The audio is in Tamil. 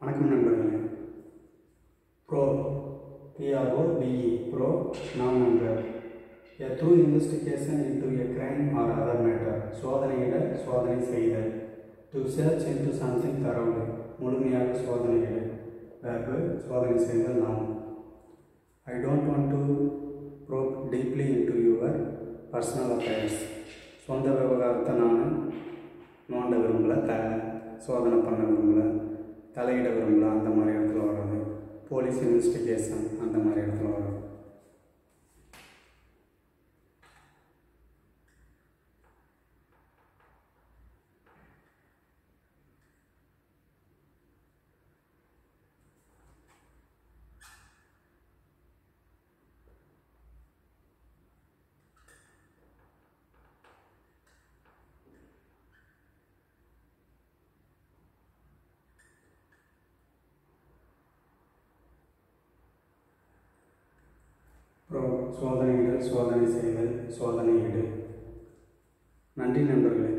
வணக்கம் நண்பர்களே ப்ரோ பிஆர்ஓ பிஇ ப்ரோ நான் நண்பர் a thorough investigation into a crime or other matter சோதனையிடல் சோதனை செய்தல் டு சர்ச் இன்டு சம்திங் தரவு முழுமையாக சோதனையிடல் வேர்பு சோதனை செய்தல் நாம் I don't want to probe deeply into your personal affairs சொந்த விவகாரத்தை நான் நோண்ட விரும்பல த சோதனை பண்ண விரும்பல தலையிட விரும்பல அந்த மாதிரி இடத்துல வர்றது போலீஸ் இன்வெஸ்டிகேஷன் அந்த மாதிரி இடத்துல வர்றது அப்புறம் சோதனையிடல் சோதனை செய்தல் சோதனையிடு நன்றி நண்பர்களே